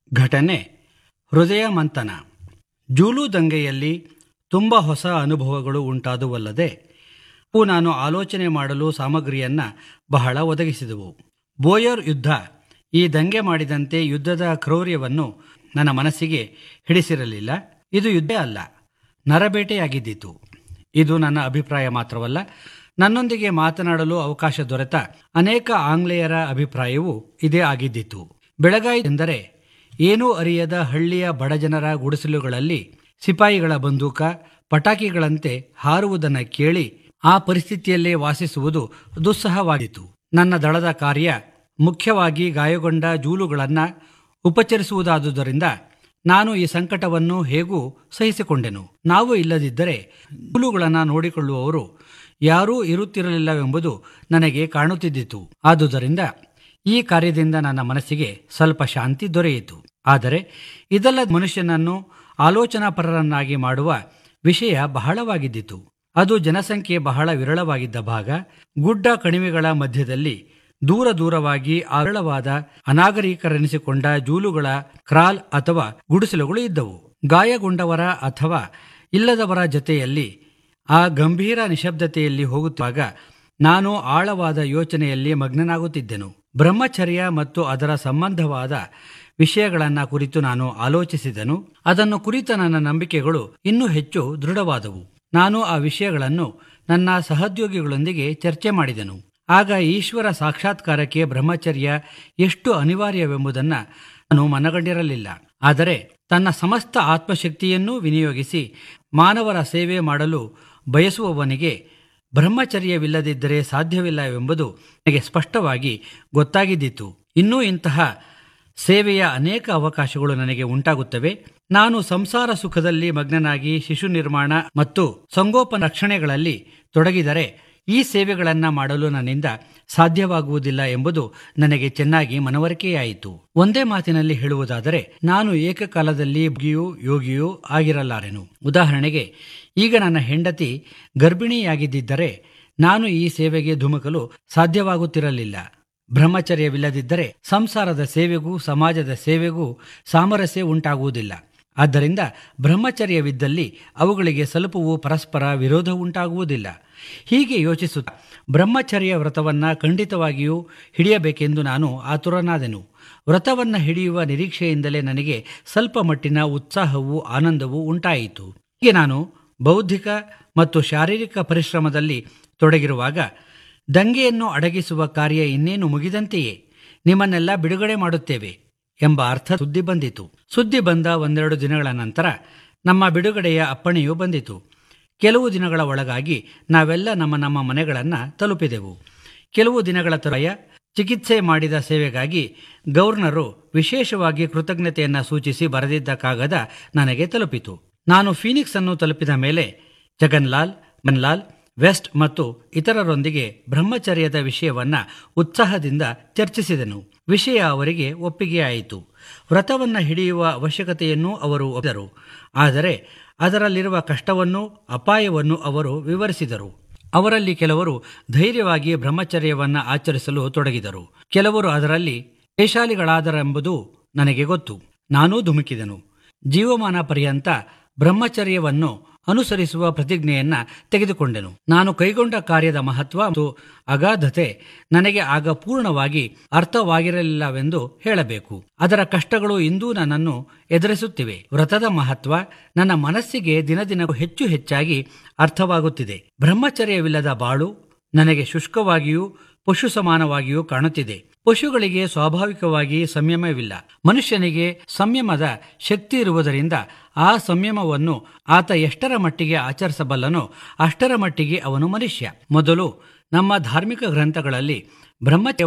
ಘಟನೆ ಹೃದಯ ಮಂಥನ ಜೂಲು ದಂಗೆಯಲ್ಲಿ ತುಂಬ ಹೊಸ ಅನುಭವಗಳು ಉಂಟಾದುವಲ್ಲದೆ ಅವು ನಾನು ಆಲೋಚನೆ ಮಾಡಲು ಸಾಮಗ್ರಿಯನ್ನ ಬಹಳ ಒದಗಿಸಿದವು ಬೋಯರ್ ಯುದ್ಧ ಈ ದಂಗೆ ಮಾಡಿದಂತೆ ಯುದ್ಧದ ಕ್ರೌರ್ಯವನ್ನು ನನ್ನ ಮನಸ್ಸಿಗೆ ಹಿಡಿಸಿರಲಿಲ್ಲ ಇದು ಯುದ್ಧ ಅಲ್ಲ ನರಬೇಟೆಯಾಗಿದ್ದಿತು ಇದು ನನ್ನ ಅಭಿಪ್ರಾಯ ಮಾತ್ರವಲ್ಲ ನನ್ನೊಂದಿಗೆ ಮಾತನಾಡಲು ಅವಕಾಶ ದೊರೆತ ಅನೇಕ ಆಂಗ್ಲೇಯರ ಅಭಿಪ್ರಾಯವೂ ಇದೇ ಆಗಿದ್ದಿತು ಬೆಳಗಾಯಿ ಎಂದರೆ ಏನೂ ಅರಿಯದ ಹಳ್ಳಿಯ ಬಡಜನರ ಗುಡಿಸಲುಗಳಲ್ಲಿ ಸಿಪಾಯಿಗಳ ಬಂದೂಕ ಪಟಾಕಿಗಳಂತೆ ಹಾರುವುದನ್ನು ಕೇಳಿ ಆ ಪರಿಸ್ಥಿತಿಯಲ್ಲೇ ವಾಸಿಸುವುದು ದುಸ್ಸಹವಾಗಿತ್ತು ನನ್ನ ದಳದ ಕಾರ್ಯ ಮುಖ್ಯವಾಗಿ ಗಾಯಗೊಂಡ ಜೂಲುಗಳನ್ನು ಉಪಚರಿಸುವುದಾದುದರಿಂದ ನಾನು ಈ ಸಂಕಟವನ್ನು ಹೇಗೂ ಸಹಿಸಿಕೊಂಡೆನು ನಾವು ಇಲ್ಲದಿದ್ದರೆ ಜೂಲುಗಳನ್ನು ನೋಡಿಕೊಳ್ಳುವವರು ಯಾರೂ ಇರುತ್ತಿರಲಿಲ್ಲವೆಂಬುದು ನನಗೆ ಕಾಣುತ್ತಿದ್ದಿತು ಆದುದರಿಂದ ಈ ಕಾರ್ಯದಿಂದ ನನ್ನ ಮನಸ್ಸಿಗೆ ಸ್ವಲ್ಪ ಶಾಂತಿ ದೊರೆಯಿತು ಆದರೆ ಇದೆಲ್ಲ ಮನುಷ್ಯನನ್ನು ಆಲೋಚನಾಪರರನ್ನಾಗಿ ಮಾಡುವ ವಿಷಯ ಬಹಳವಾಗಿದ್ದಿತು ಅದು ಜನಸಂಖ್ಯೆ ಬಹಳ ವಿರಳವಾಗಿದ್ದ ಭಾಗ ಗುಡ್ಡ ಕಣಿವೆಗಳ ಮಧ್ಯದಲ್ಲಿ ದೂರ ದೂರವಾಗಿ ಅರಳವಾದ ಅನಾಗರಿಕರೆನಿಸಿಕೊಂಡ ಜೂಲುಗಳ ಕ್ರಾಲ್ ಅಥವಾ ಗುಡಿಸಲುಗಳು ಇದ್ದವು ಗಾಯಗೊಂಡವರ ಅಥವಾ ಇಲ್ಲದವರ ಜೊತೆಯಲ್ಲಿ ಆ ಗಂಭೀರ ನಿಶಬ್ದತೆಯಲ್ಲಿ ಹೋಗುತ್ತಾಗ ನಾನು ಆಳವಾದ ಯೋಚನೆಯಲ್ಲಿ ಮಗ್ನನಾಗುತ್ತಿದ್ದೆನು ಬ್ರಹ್ಮಚರ್ಯ ಮತ್ತು ಅದರ ಸಂಬಂಧವಾದ ವಿಷಯಗಳನ್ನು ಕುರಿತು ನಾನು ಆಲೋಚಿಸಿದನು ಅದನ್ನು ಕುರಿತ ನನ್ನ ನಂಬಿಕೆಗಳು ಇನ್ನೂ ಹೆಚ್ಚು ದೃಢವಾದವು ನಾನು ಆ ವಿಷಯಗಳನ್ನು ನನ್ನ ಸಹೋದ್ಯೋಗಿಗಳೊಂದಿಗೆ ಚರ್ಚೆ ಮಾಡಿದೆನು ಆಗ ಈಶ್ವರ ಸಾಕ್ಷಾತ್ಕಾರಕ್ಕೆ ಬ್ರಹ್ಮಚರ್ಯ ಎಷ್ಟು ಅನಿವಾರ್ಯವೆಂಬುದನ್ನು ನಾನು ಮನಗಂಡಿರಲಿಲ್ಲ ಆದರೆ ತನ್ನ ಸಮಸ್ತ ಆತ್ಮಶಕ್ತಿಯನ್ನೂ ವಿನಿಯೋಗಿಸಿ ಮಾನವರ ಸೇವೆ ಮಾಡಲು ಬಯಸುವವನಿಗೆ ಬ್ರಹ್ಮಚರ್ಯವಿಲ್ಲದಿದ್ದರೆ ಸಾಧ್ಯವಿಲ್ಲವೆಂಬುದು ನನಗೆ ಸ್ಪಷ್ಟವಾಗಿ ಗೊತ್ತಾಗಿದ್ದಿತು ಇನ್ನೂ ಇಂತಹ ಸೇವೆಯ ಅನೇಕ ಅವಕಾಶಗಳು ನನಗೆ ಉಂಟಾಗುತ್ತವೆ ನಾನು ಸಂಸಾರ ಸುಖದಲ್ಲಿ ಮಗ್ನನಾಗಿ ಶಿಶು ನಿರ್ಮಾಣ ಮತ್ತು ಸಂಗೋಪನ ರಕ್ಷಣೆಗಳಲ್ಲಿ ತೊಡಗಿದರೆ ಈ ಸೇವೆಗಳನ್ನ ಮಾಡಲು ನನ್ನಿಂದ ಸಾಧ್ಯವಾಗುವುದಿಲ್ಲ ಎಂಬುದು ನನಗೆ ಚೆನ್ನಾಗಿ ಮನವರಿಕೆಯಾಯಿತು ಒಂದೇ ಮಾತಿನಲ್ಲಿ ಹೇಳುವುದಾದರೆ ನಾನು ಏಕಕಾಲದಲ್ಲಿ ಯೋಗಿಯೂ ಯೋಗಿಯೂ ಆಗಿರಲಾರೆನು ಉದಾಹರಣೆಗೆ ಈಗ ನನ್ನ ಹೆಂಡತಿ ಗರ್ಭಿಣಿಯಾಗಿದ್ದರೆ ನಾನು ಈ ಸೇವೆಗೆ ಧುಮುಕಲು ಸಾಧ್ಯವಾಗುತ್ತಿರಲಿಲ್ಲ ಬ್ರಹ್ಮಚರ್ಯವಿಲ್ಲದಿದ್ದರೆ ಸಂಸಾರದ ಸೇವೆಗೂ ಸಮಾಜದ ಸೇವೆಗೂ ಸಾಮರಸ್ಯ ಉಂಟಾಗುವುದಿಲ್ಲ ಆದ್ದರಿಂದ ಬ್ರಹ್ಮಚರ್ಯವಿದ್ದಲ್ಲಿ ಅವುಗಳಿಗೆ ಸ್ವಲ್ಪವೂ ಪರಸ್ಪರ ವಿರೋಧ ಉಂಟಾಗುವುದಿಲ್ಲ ಹೀಗೆ ಯೋಚಿಸುತ್ತಾ ಬ್ರಹ್ಮಚರ್ಯ ವ್ರತವನ್ನ ಖಂಡಿತವಾಗಿಯೂ ಹಿಡಿಯಬೇಕೆಂದು ನಾನು ಆತುರನಾದೆನು ವ್ರತವನ್ನ ಹಿಡಿಯುವ ನಿರೀಕ್ಷೆಯಿಂದಲೇ ನನಗೆ ಸ್ವಲ್ಪ ಮಟ್ಟಿನ ಉತ್ಸಾಹವೂ ಆನಂದವೂ ಉಂಟಾಯಿತು ಹೀಗೆ ನಾನು ಬೌದ್ಧಿಕ ಮತ್ತು ಶಾರೀರಿಕ ಪರಿಶ್ರಮದಲ್ಲಿ ತೊಡಗಿರುವಾಗ ದಂಗೆಯನ್ನು ಅಡಗಿಸುವ ಕಾರ್ಯ ಇನ್ನೇನು ಮುಗಿದಂತೆಯೇ ನಿಮ್ಮನ್ನೆಲ್ಲ ಬಿಡುಗಡೆ ಮಾಡುತ್ತೇವೆ ಎಂಬ ಅರ್ಥ ಸುದ್ದಿ ಬಂದಿತು ಸುದ್ದಿ ಬಂದ ಒಂದೆರಡು ದಿನಗಳ ನಂತರ ನಮ್ಮ ಬಿಡುಗಡೆಯ ಅಪ್ಪಣೆಯೂ ಬಂದಿತು ಕೆಲವು ದಿನಗಳ ಒಳಗಾಗಿ ನಾವೆಲ್ಲ ನಮ್ಮ ನಮ್ಮ ಮನೆಗಳನ್ನು ತಲುಪಿದೆವು ಕೆಲವು ದಿನಗಳ ತರುವಾಯ ಚಿಕಿತ್ಸೆ ಮಾಡಿದ ಸೇವೆಗಾಗಿ ಗವರ್ನರು ವಿಶೇಷವಾಗಿ ಕೃತಜ್ಞತೆಯನ್ನು ಸೂಚಿಸಿ ಬರೆದಿದ್ದ ಕಾಗದ ನನಗೆ ತಲುಪಿತು ನಾನು ಫೀನಿಕ್ಸ್ ಅನ್ನು ತಲುಪಿದ ಮೇಲೆ ಜಗನ್ಲಾಲ್ ಮನ್ಲಾಲ್ ವೆಸ್ಟ್ ಮತ್ತು ಇತರರೊಂದಿಗೆ ಬ್ರಹ್ಮಚರ್ಯದ ವಿಷಯವನ್ನ ಉತ್ಸಾಹದಿಂದ ಚರ್ಚಿಸಿದನು ವಿಷಯ ಅವರಿಗೆ ಒಪ್ಪಿಗೆಯಾಯಿತು ವ್ರತವನ್ನ ಹಿಡಿಯುವ ಅವಶ್ಯಕತೆಯನ್ನೂ ಅವರು ಒಪ್ಪಿದರು ಆದರೆ ಅದರಲ್ಲಿರುವ ಕಷ್ಟವನ್ನು ಅಪಾಯವನ್ನು ಅವರು ವಿವರಿಸಿದರು ಅವರಲ್ಲಿ ಕೆಲವರು ಧೈರ್ಯವಾಗಿ ಬ್ರಹ್ಮಚರ್ಯವನ್ನ ಆಚರಿಸಲು ತೊಡಗಿದರು ಕೆಲವರು ಅದರಲ್ಲಿ ದೇಶಾಲಿಗಳಾದರೆಂಬುದು ನನಗೆ ಗೊತ್ತು ನಾನೂ ಧುಮುಕಿದನು ಜೀವಮಾನ ಪರ್ಯಂತ ಬ್ರಹ್ಮಚರ್ಯವನ್ನು ಅನುಸರಿಸುವ ಪ್ರತಿಜ್ಞೆಯನ್ನ ತೆಗೆದುಕೊಂಡೆನು ನಾನು ಕೈಗೊಂಡ ಕಾರ್ಯದ ಮಹತ್ವ ಮತ್ತು ಅಗಾಧತೆ ನನಗೆ ಆಗ ಪೂರ್ಣವಾಗಿ ಅರ್ಥವಾಗಿರಲಿಲ್ಲವೆಂದು ಹೇಳಬೇಕು ಅದರ ಕಷ್ಟಗಳು ಇಂದೂ ನನ್ನನ್ನು ಎದುರಿಸುತ್ತಿವೆ ವ್ರತದ ಮಹತ್ವ ನನ್ನ ಮನಸ್ಸಿಗೆ ದಿನದಿನಕ್ಕೂ ಹೆಚ್ಚು ಹೆಚ್ಚಾಗಿ ಅರ್ಥವಾಗುತ್ತಿದೆ ಬ್ರಹ್ಮಚರ್ಯವಿಲ್ಲದ ಬಾಳು ನನಗೆ ಶುಷ್ಕವಾಗಿಯೂ ಪಶು ಸಮಾನವಾಗಿಯೂ ಕಾಣುತ್ತಿದೆ ಪಶುಗಳಿಗೆ ಸ್ವಾಭಾವಿಕವಾಗಿ ಸಂಯಮವಿಲ್ಲ ಮನುಷ್ಯನಿಗೆ ಸಂಯಮದ ಶಕ್ತಿ ಇರುವುದರಿಂದ ಆ ಸಂಯಮವನ್ನು ಆತ ಎಷ್ಟರ ಮಟ್ಟಿಗೆ ಆಚರಿಸಬಲ್ಲನೋ ಅಷ್ಟರ ಮಟ್ಟಿಗೆ ಅವನು ಮನುಷ್ಯ ಮೊದಲು ನಮ್ಮ ಧಾರ್ಮಿಕ ಗ್ರಂಥಗಳಲ್ಲಿ ಬ್ರಹ್ಮಚರ್ಯ